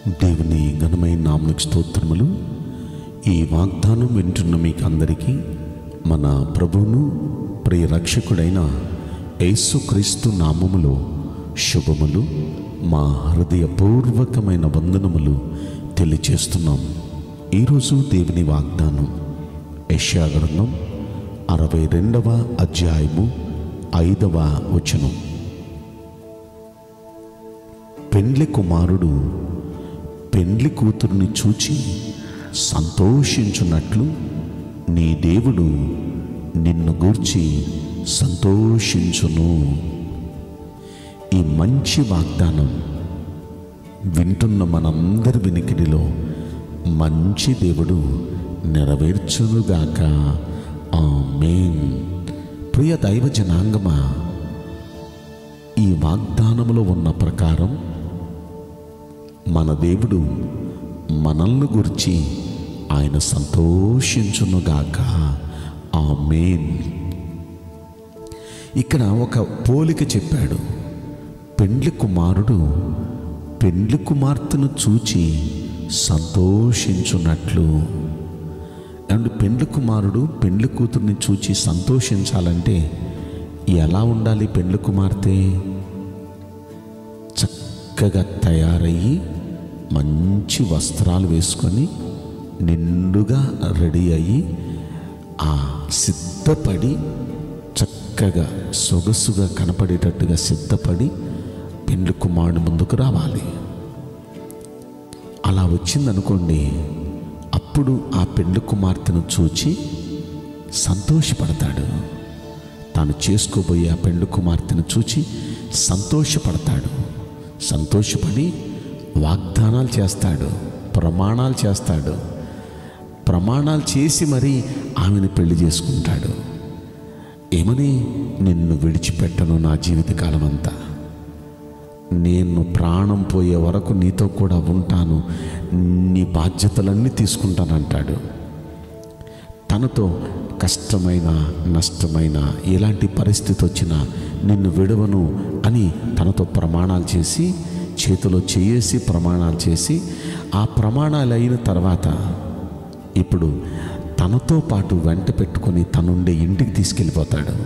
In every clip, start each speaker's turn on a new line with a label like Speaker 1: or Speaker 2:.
Speaker 1: దేవుని ఘనమైన నామకు స్తోత్రములు ఈ వాగ్దానం వింటున్న మీకు అందరికీ మన ప్రభువును ప్రియ రక్షకుడైన యేసుక్రీస్తు నామములో శుభములు మా హృదయపూర్వకమైన వందనములు తెలియచేస్తున్నాం ఈరోజు దేవుని వాగ్దానం యశాగ్రంథం అరవై రెండవ అధ్యాయము ఐదవ వచనం పెండ్లి కుమారుడు పెండ్లి కూతురుని చూచి సంతోషించున్నట్లు నీ దేవుడు నిన్ను గూర్చి సంతోషించును ఈ మంచి వాగ్దానం వింటున్న మనందరి వినికిడిలో మంచి దేవుడు నెరవేర్చునుగాక ఆమేన్ ప్రియ దైవ జనాంగమా ఈ వాగ్దానములో ఉన్న ప్రకారం మన దేవుడు మనల్ని గురించి ఆయన సంతోషించునుగాక ఆమేన్ ఇక్కడ ఒక పోలిక చెప్పాడు పెండ్లి కుమారుడు పెండ్లి కుమార్తెను చూచి సంతోషించున్నట్లు అండ్ పెండ్లి కుమారుడు పెండ్లి కూతుర్ని చూచి సంతోషించాలంటే ఎలా ఉండాలి పెండ్లి కుమార్తె చక్కగా తయారయ్యి మంచి వస్త్రాలు వేసుకొని నిండుగా రెడీ అయ్యి ఆ సిద్ధపడి చక్కగా సొగసుగా కనపడేటట్టుగా సిద్ధపడి పెండ్లి కుమారుడు ముందుకు రావాలి అలా వచ్చిందనుకోండి అప్పుడు ఆ పెండ్లి కుమార్తెను చూచి సంతోషపడతాడు తాను చేసుకోబోయే ఆ పెండ్లి కుమార్తెను చూచి సంతోషపడతాడు సంతోషపడి వాగ్దానాలు చేస్తాడు ప్రమాణాలు చేస్తాడు ప్రమాణాలు చేసి మరీ ఆమెను పెళ్లి చేసుకుంటాడు ఏమని నిన్ను విడిచిపెట్టను నా జీవితకాలం అంతా నేను ప్రాణం పోయే వరకు నీతో కూడా ఉంటాను నీ బాధ్యతలన్నీ తీసుకుంటానంటాడు తనతో కష్టమైన నష్టమైన ఎలాంటి పరిస్థితి వచ్చినా నిన్ను విడవను అని తనతో ప్రమాణాలు చేసి చేతిలో చేసి ప్రమాణాలు చేసి ఆ ప్రమాణాలు అయిన తర్వాత ఇప్పుడు తనతో పాటు వెంట పెట్టుకొని తనుండే ఇంటికి తీసుకెళ్ళిపోతాడు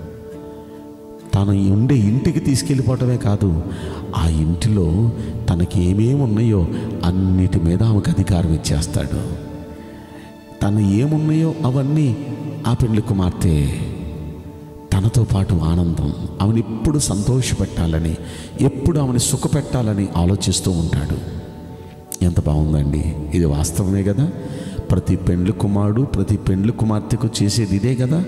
Speaker 1: తను ఉండే ఇంటికి తీసుకెళ్ళిపోవటమే కాదు ఆ ఇంటిలో తనకి ఏమేమి ఉన్నాయో అన్నిటి మీద ఆమెకు అధికారం ఇచ్చేస్తాడు తను ఏమున్నాయో అవన్నీ ఆ పెండ్లి కుమార్తె తనతో పాటు ఆనందం ఆమెను ఎప్పుడు సంతోషపెట్టాలని ఎప్పుడు ఆమెను సుఖపెట్టాలని ఆలోచిస్తూ ఉంటాడు ఎంత బాగుందండి ఇది వాస్తవమే కదా ప్రతి పెండ్లి కుమారుడు ప్రతి పెండ్లి కుమార్తెకు చేసేది ఇదే కదా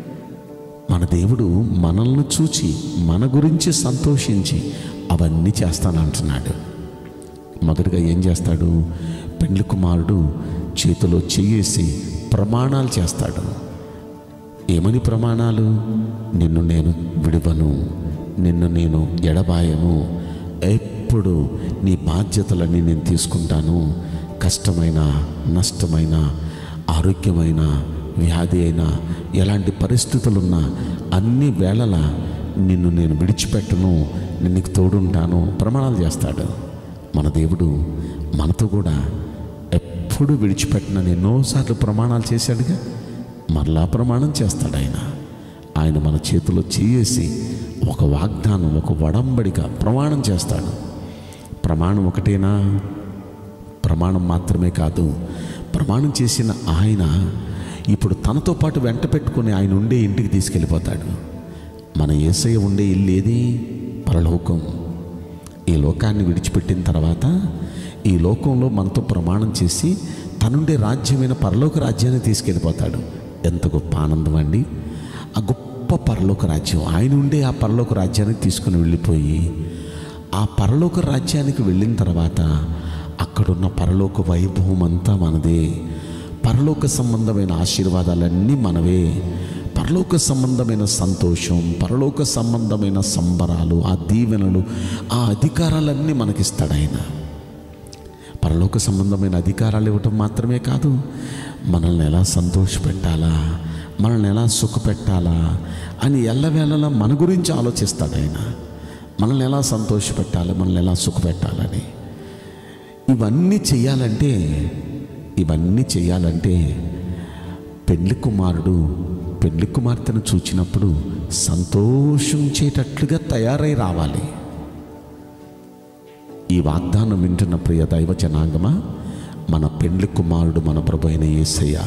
Speaker 1: మన దేవుడు మనల్ని చూచి మన గురించి సంతోషించి అవన్నీ చేస్తానంటున్నాడు మొదటగా ఏం చేస్తాడు పెండ్లి కుమారుడు చేతిలో చెయ్యేసి ప్రమాణాలు చేస్తాడు ఏమని ప్రమాణాలు నిన్ను నేను విడివను నిన్ను నేను ఎడబాయను ఎప్పుడు నీ బాధ్యతలన్నీ నేను తీసుకుంటాను కష్టమైన నష్టమైన ఆరోగ్యమైన వ్యాధి అయినా ఎలాంటి పరిస్థితులున్నా అన్ని వేళలా నిన్ను నేను విడిచిపెట్టను నేను నీకు తోడుంటాను ప్రమాణాలు చేస్తాడు మన దేవుడు మనతో కూడా ఎప్పుడు విడిచిపెట్టినని ఎన్నోసార్లు ప్రమాణాలు చేశాడుగా మరలా ప్రమాణం చేస్తాడు ఆయన ఆయన మన చేతిలో చేసి ఒక వాగ్దానం ఒక వడంబడిక ప్రమాణం చేస్తాడు ప్రమాణం ఒకటేనా ప్రమాణం మాత్రమే కాదు ప్రమాణం చేసిన ఆయన ఇప్పుడు తనతో పాటు వెంట పెట్టుకుని ఆయన ఉండే ఇంటికి తీసుకెళ్ళిపోతాడు మన ఏసయ్య ఉండే ఇల్లు ఏది పరలోకం ఈ లోకాన్ని విడిచిపెట్టిన తర్వాత ఈ లోకంలో మనతో ప్రమాణం చేసి తనుండే రాజ్యమైన పరలోక రాజ్యాన్ని తీసుకెళ్ళిపోతాడు ఎంత గొప్ప ఆనందం అండి ఆ గొప్ప పరలోక రాజ్యం ఆయన ఉండే ఆ పరలోక రాజ్యానికి తీసుకుని వెళ్ళిపోయి ఆ పరలోక రాజ్యానికి వెళ్ళిన తర్వాత అక్కడున్న పరలోక వైభవం అంతా మనదే పరలోక సంబంధమైన ఆశీర్వాదాలన్నీ మనవే పరలోక సంబంధమైన సంతోషం పరలోక సంబంధమైన సంబరాలు ఆ దీవెనలు ఆ అధికారాలన్నీ మనకిస్తాడు ఆయన పరలోక సంబంధమైన అధికారాలు ఇవ్వటం మాత్రమే కాదు మనల్ని ఎలా సంతోషపెట్టాలా మనల్ని ఎలా సుఖపెట్టాలా అని ఎల్లవేళలా మన గురించి ఆలోచిస్తాడు ఆయన మనల్ని ఎలా సంతోషపెట్టాలి మనల్ని ఎలా సుఖపెట్టాలని ఇవన్నీ చెయ్యాలంటే ఇవన్నీ చెయ్యాలంటే పెళ్లి కుమారుడు పెళ్లి కుమార్తెను చూచినప్పుడు సంతోషించేటట్లుగా తయారై రావాలి ఈ వాగ్దానం వింటున్న ప్రియ దైవ జనాంగమా మన పెళ్లి కుమారుడు మన ప్రభు అయిన యేసయ్య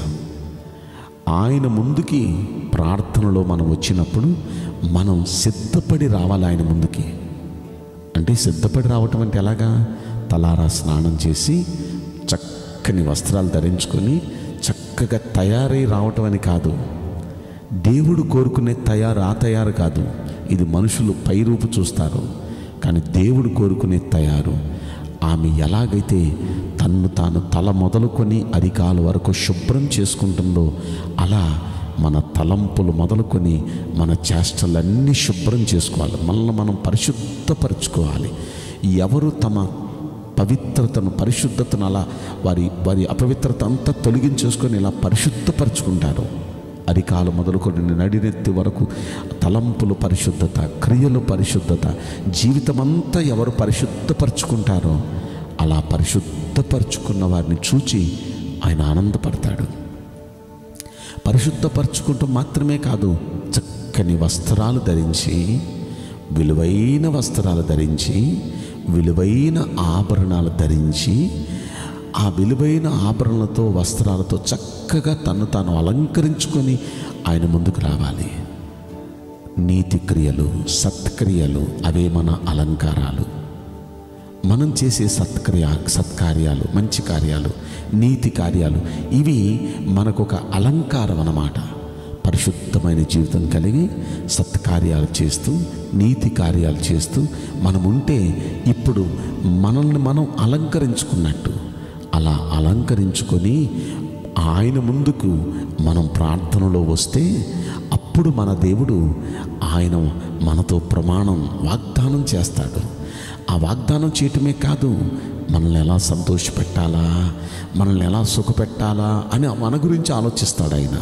Speaker 1: ఆయన ముందుకి ప్రార్థనలో మనం వచ్చినప్పుడు మనం సిద్ధపడి రావాలి ఆయన ముందుకి అంటే సిద్ధపడి రావటం అంటే ఎలాగా తలారా స్నానం చేసి చక్కని వస్త్రాలు ధరించుకొని చక్కగా తయారై రావటం అని కాదు దేవుడు కోరుకునే తయారు ఆ తయారు కాదు ఇది మనుషులు పైరూపు చూస్తారు కానీ దేవుడు కోరుకునే తయారు ఆమె ఎలాగైతే తన్ను తాను తల మొదలుకొని అరికాల వరకు శుభ్రం చేసుకుంటుందో అలా మన తలంపులు మొదలుకొని మన చేష్టలన్నీ శుభ్రం చేసుకోవాలి మనల్ని మనం పరిశుద్ధపరచుకోవాలి ఎవరు తమ పవిత్రతను పరిశుద్ధతను అలా వారి వారి అపవిత్రత అంతా తొలగించేసుకొని ఇలా పరిశుద్ధపరచుకుంటారు అరికాలు మొదలుకొని నడినెత్తి వరకు తలంపులు పరిశుద్ధత క్రియలు పరిశుద్ధత జీవితమంతా ఎవరు పరిశుద్ధపరచుకుంటారో అలా పరిశుద్ధపరచుకున్న వారిని చూచి ఆయన ఆనందపడతాడు పరిశుద్ధపరచుకుంటూ మాత్రమే కాదు చక్కని వస్త్రాలు ధరించి విలువైన వస్త్రాలు ధరించి విలువైన ఆభరణాలు ధరించి ఆ విలువైన ఆభరణలతో వస్త్రాలతో చక్కగా తను తాను అలంకరించుకొని ఆయన ముందుకు రావాలి నీతి క్రియలు సత్క్రియలు అవే మన అలంకారాలు మనం చేసే సత్క్రియ సత్కార్యాలు మంచి కార్యాలు నీతి కార్యాలు ఇవి మనకొక అలంకారం అన్నమాట పరిశుద్ధమైన జీవితం కలిగి సత్కార్యాలు చేస్తూ నీతి కార్యాలు చేస్తూ మనం ఉంటే ఇప్పుడు మనల్ని మనం అలంకరించుకున్నట్టు అలా అలంకరించుకొని ఆయన ముందుకు మనం ప్రార్థనలో వస్తే అప్పుడు మన దేవుడు ఆయన మనతో ప్రమాణం వాగ్దానం చేస్తాడు ఆ వాగ్దానం చేయటమే కాదు మనల్ని ఎలా సంతోషపెట్టాలా మనల్ని ఎలా సుఖపెట్టాలా అని మన గురించి ఆలోచిస్తాడు ఆయన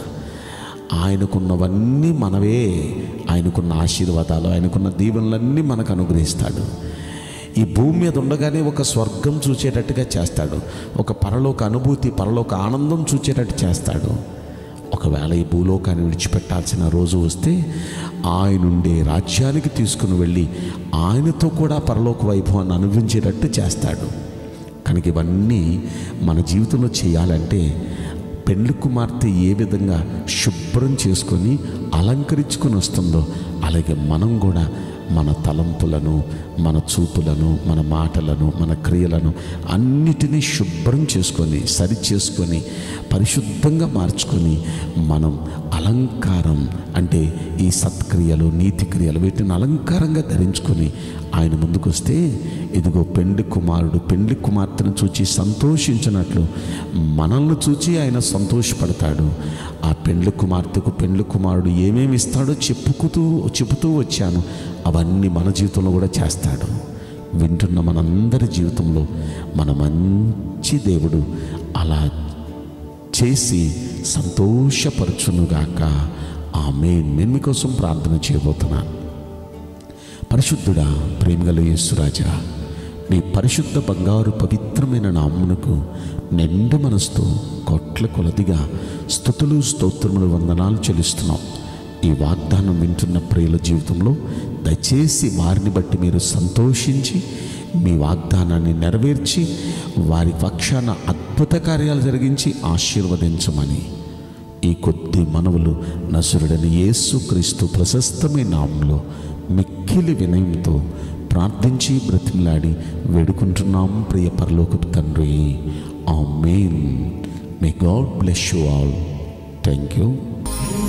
Speaker 1: ఆయనకున్నవన్నీ మనవే ఆయనకున్న ఆశీర్వాదాలు ఆయనకున్న దీవెనలన్నీ మనకు అనుగ్రహిస్తాడు ఈ భూమి మీద ఉండగానే ఒక స్వర్గం చూచేటట్టుగా చేస్తాడు ఒక పరలోక అనుభూతి పరలోక ఆనందం చూచేటట్టు చేస్తాడు ఒకవేళ ఈ భూలోకాన్ని విడిచిపెట్టాల్సిన రోజు వస్తే ఆయనుండే రాజ్యానికి తీసుకుని వెళ్ళి ఆయనతో కూడా పరలోక వైభవాన్ని అనుభవించేటట్టు చేస్తాడు కనుక ఇవన్నీ మన జీవితంలో చేయాలంటే పెళ్లి కుమార్తె ఏ విధంగా శుభ్రం చేసుకొని అలంకరించుకొని వస్తుందో అలాగే మనం కూడా మన తలంపులను మన చూపులను మన మాటలను మన క్రియలను అన్నిటినీ శుభ్రం చేసుకొని సరి చేసుకొని పరిశుద్ధంగా మార్చుకొని మనం అలంకారం అంటే ఈ సత్క్రియలు నీతి క్రియలు వీటిని అలంకారంగా ధరించుకొని ఆయన ముందుకు వస్తే ఇదిగో పెండ్లి కుమారుడు పెండ్లి కుమార్తెను చూచి సంతోషించినట్లు మనల్ని చూచి ఆయన సంతోషపడతాడు ఆ పెండ్లి కుమార్తెకు పెండ్లి కుమారుడు ఏమేమి ఇస్తాడో చెప్పుకుతూ చెబుతూ వచ్చాను అవన్నీ మన జీవితంలో కూడా చేస్తాడు వింటున్న మనందరి జీవితంలో మన మంచి దేవుడు అలా చేసి సంతోషపరచునుగాక ఆమె నేను మీకోసం ప్రార్థన చేయబోతున్నాను పరిశుద్ధుడా ప్రేమగల యేసురాజా నీ పరిశుద్ధ బంగారు పవిత్రమైన నామ్మునకు నిండు మనసుతో కోట్ల కొలదిగా స్థుతులు స్తోత్రములు వందనాలు చెల్లిస్తున్నాం ఈ వాగ్దానం వింటున్న ప్రియుల జీవితంలో దయచేసి వారిని బట్టి మీరు సంతోషించి మీ వాగ్దానాన్ని నెరవేర్చి వారి పక్షాన అద్భుత కార్యాలు జరిగించి ఆశీర్వదించమని ఈ కొద్ది మనవులు నసురుడని యేసుక్రీస్తు ప్రశస్తమైన నామంలో మిక్కిలి వినయంతో ప్రార్థించి బ్రతిమలాడి వేడుకుంటున్నాం ప్రియ పరలోకపు తండ్రి amen may God bless you all thank you